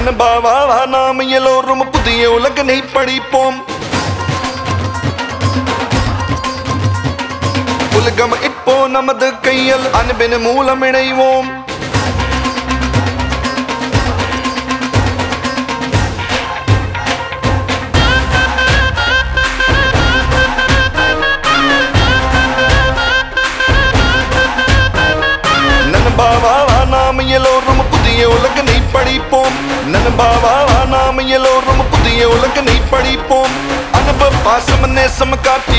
நண்பாவா வா நாம் எல்லோரும் புதிய உலகனை படிப்போம் உலகம் இப்போ நமது கையில் அன்பின் மூலம் இணைவோம் நண்பாவா வா நாம் எல்லோரும் புதிய உலகனை படிப்போம் நண்பாவா வா நாம் எல்லோரும் புதிய உலகனை படிப்போம் அனுப பாசம் நேசம் காட்டி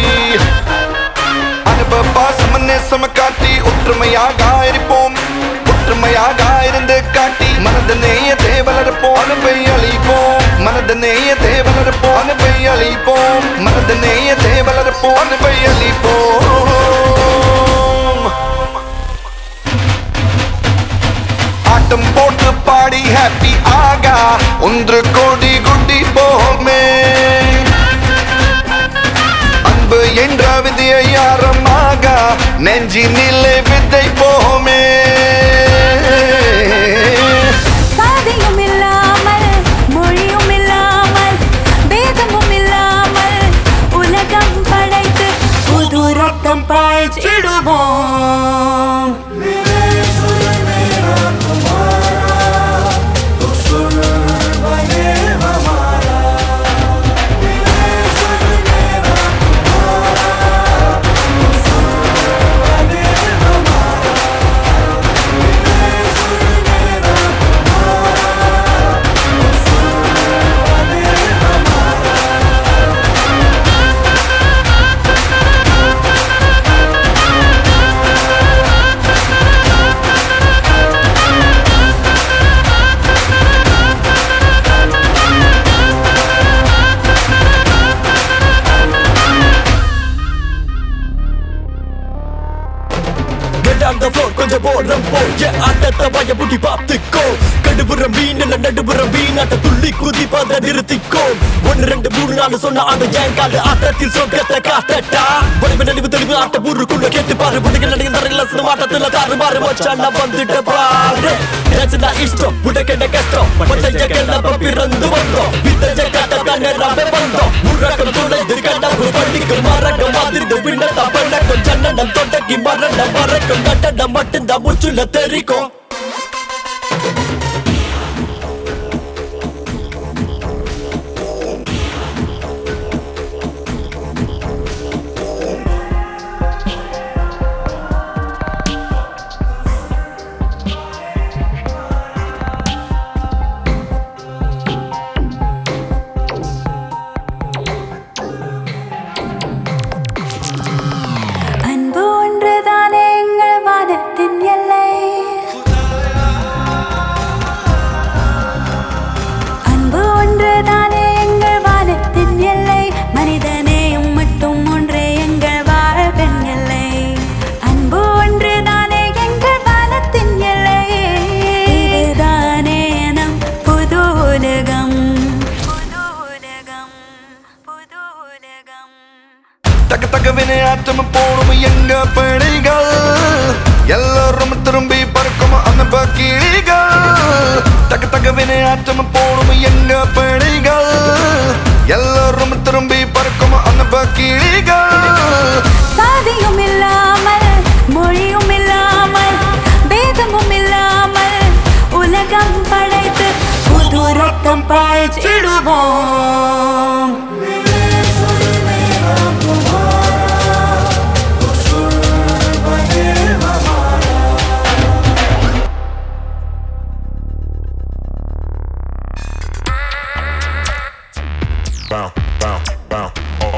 அனுப பாசம் நேசம் காட்டி ஒற்றுமையாக இருப்போம் ஒற்றுமையாக இருந்து காட்டி மனத நேயத்தை வளர்ப்போம் அனுப்பை அழிப்போம் மனத நேயத்தை வளர்ப்போம் அனுப்பை அழிப்போம் மனத நேயத்தை வளர்ப்போம் அனுப்பை அழிப்போம் ஆட்டம் போட்டு பாடி ஹாப்பி ஆகா ஒன்று கோடி குட்டி போமே அன்பு என்ற விதியை யாரமாக நெஞ்சினிலே வித்தை போமே சாதியும் இல்லாமல் மொழியும் இல்லாமல் வேதமும் இல்லாமல் உலகம் படைத்து புது ரத்தம் பாய்ச்சிடுவோம் Get on the floor, கொஞ்சம் ஓரம் போ என் ஆட்டத்தை வய புட்டி பார்த்துக்கோ கடுபுறம் மீன் இல்ல நடுபுறம் மீன் ஆட்ட துள்ளி குதிப்பத நிறுத்திக்கோ ஒன்னு ரெண்டு மூணு நாலு சொன்ன ஆட்ட என் கால ஆட்டத்தில் சொர்க்கத்தை காட்டட்டா வடிவ நடிவு தெளிவு ஆட்ட ஊருக்குள்ள கேட்டு பாரு புடிகள் நடிகை தரையில சினிமா ஆட்டத்துல தாறு மாறு மச்சான் நான் வந்துட்ட பாரு ரச்சனா இஷ்டம் உடக்கெட்ட கஷ்டம் பட்டைய கிளம்ப பிறந்து வந்தோம் வித்தைய காட்ட தானே ரவே வந்தோம் முழக்கம் துளைந்து கண்டப்பு பள்ளிக்கு மரகம் மாதிரி பின்ன தப்பண்ணக்கம் ஜன்னடம் தொட்டக்கி மரணம் மறக்கும் கட்டடம் மட்டும்தான் முச்சுல தெரிக்கும் அன்பு ஒன்றுதானே எங்கள் வானத்தின் எல்லை அன்பு ஒன்றுதானே எங்கள் வானத்தின் எல்லை மனிதநேயம் மட்டும் ஒன்றே எங்கள் வாழ்வின் எல்லை அன்பு ஒன்றுதானே எங்கள் வானத்தின் எல்லை இதுதானே நம் புது உலகம் புது உலகம் புது உலகம் தக்க தக்கவினை ஆட்டம் போடும் எங்க பணிகள் எல்லாரும் திரும்பி பறக்கும் அனுப்ப கிளிகள் தக்க தக்கவினை ஆட்டம் போடும் எங்க பணிகள் எல்லாரும் திரும்பி பறக்கும் அனுப்ப கிளிகள் சாதியும் இல்லாமல் மொழியும் இல்லாமல் வேதமும் இல்லாமல் உலகம் படைத்து புது ரத்தம் பாய்ச்சிடுவோம் bow, bow, bow, oh,